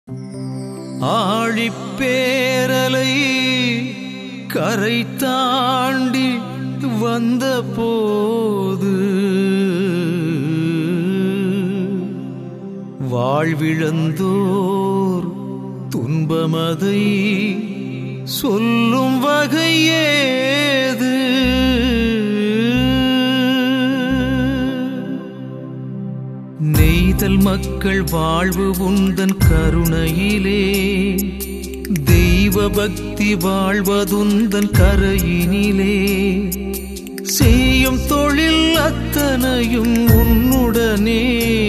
ஆழிப்பேரலை கரை தாண்டி வந்த போது வாழ்விழந்தோர் துன்பமதை சொல்லும் வகையேது நெய்தல் மக்கள் வாழ்வு உந்தன் கருணையிலே தெய்வ பக்தி வாழ்வதுந்தன் கரையினிலே செய்யும் தொழில் அத்தனையும் உன்னுடனே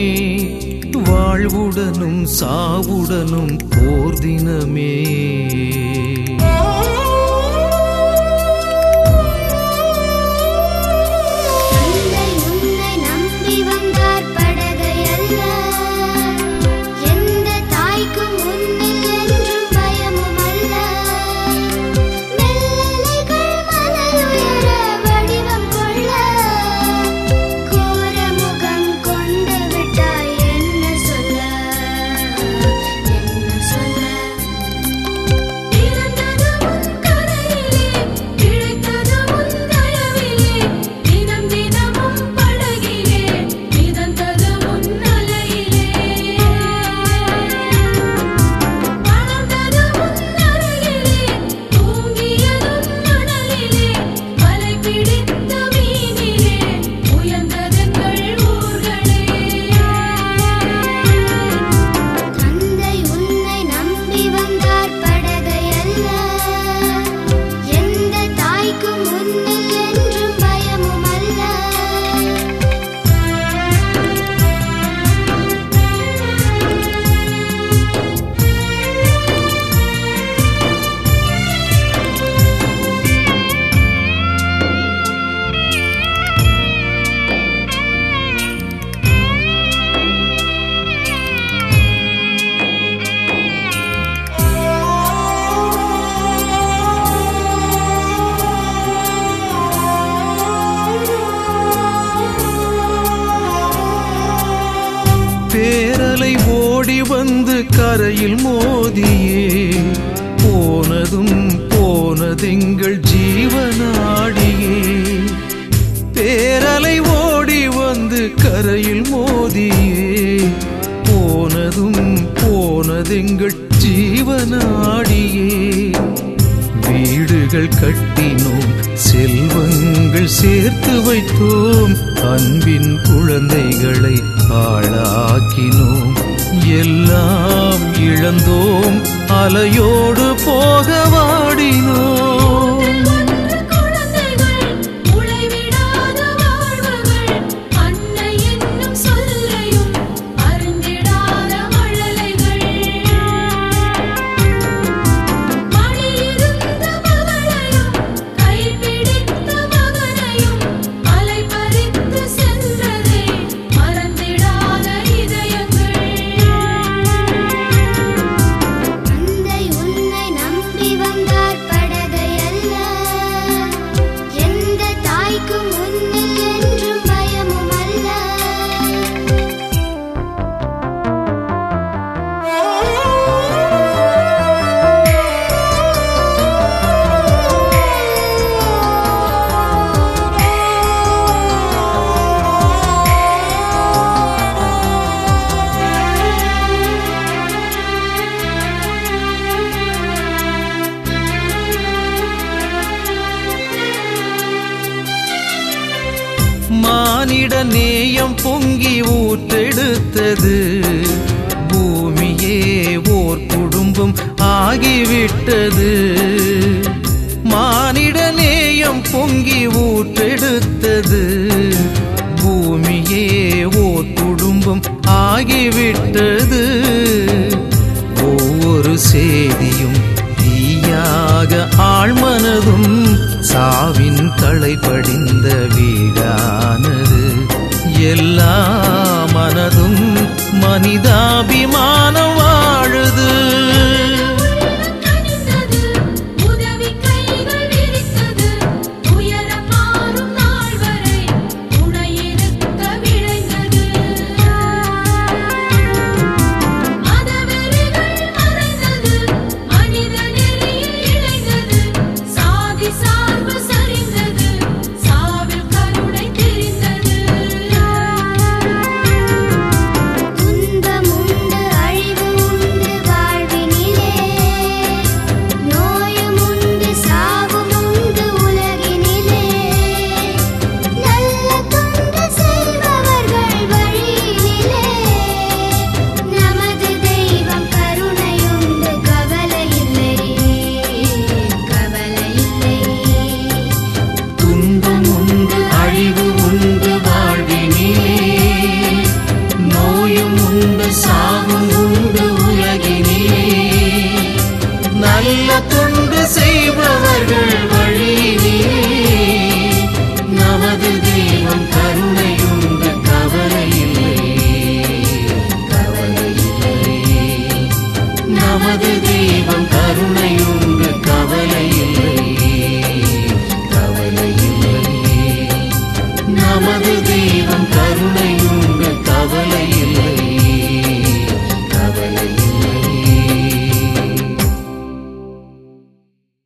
வாழ்வுடனும் சாவுடனும் போர் தினமே தந்தை உன்னை நம்பி வந்தார் படகை அல்ல எந்த தாய்க்கும் உன்னில் என்றும் பயமும் அல்ல மெல்லலைகள் மலையுயர வடிவம் கொள்ள கோர முகம் கொண்டு விட்டாய் என்ன சொல்ல என்ன சொல்ல பிறந்தது உன் கரையிலே பிழைத்தது உன் தயவிலே தினம் தினமும் படகிலே மிதந்தது உன் அலையிலே வளர்ந்தது உன் அருகிலே தூங்கியதும் மணலிலே வலை பிடித்த மீனிலே உயர்ந்ததெங்கள் ஊர்களே தந்தை உன்னை நம்பி வந்தார் படகை அல்ல எந்த தாய்க்கும் உன்னில் என்றும் பயமும் அல்ல பேரலை ஓடி வந்து கரையில் மோதியே போனதும் போனதெங்கள் ஜீவனாடியே பேரலை ஓடி வந்து கரையில் மோதியே போனதும் போனதெங்கள் ஜீவனாடியே வீடுகள் கட்டினோம் செல்வங்கள் சேர்த்து வைத்தோம் அன்பின் குழந்தைகளை ஆளாக்கினோம் எல்லாம் இழந்தோம் அலையோடு போக வாடினோம் ஒன்று குழந்தைகள் உழைவிடாத வாழ்வுகள் அன்னை என்னும் சொல்லையும் அறிந்திடாத மழலைகள் மடியிருந்த மகளையும் கைப்பிடித்த மகனையும் அலை பறித்து சென்றதே மறந்திடாத இதயங்கள் தந்தை உன்னை நம்பி வந்தார் படகை அல்ல எந்த தாய்க்கும் உன்னில் என்றும் பயமும் அல்ல மானிட நேயம் பொங்கி ஊற்றெடுத்தது பூமியே ஓர் குடும்பம் ஆகிவிட்டது மானிட நேயம் பொங்கி ஊற்றெடுத்தது பூமியே ஓர் குடும்பம் ஆகிவிட்டது ஒவ்வொரு செய்தியும் தீயாக ஆழ்மனதும் சாவின் களை படிந்த வீடானது எல்லா மனதும் மனிதாபிமானம் வாழுது கனிந்தது உதவி கைகள் விரித்தது உயரம் மாறும் நாள் வரை துணையிருக்க விழைந்தது மதவெறிகள் நமது தெய்வம் கருணையுண்டு கவலை இல்லை கவலை இல்லை நமது தெய்வம் கருணையுண்டு கவலை இல்லை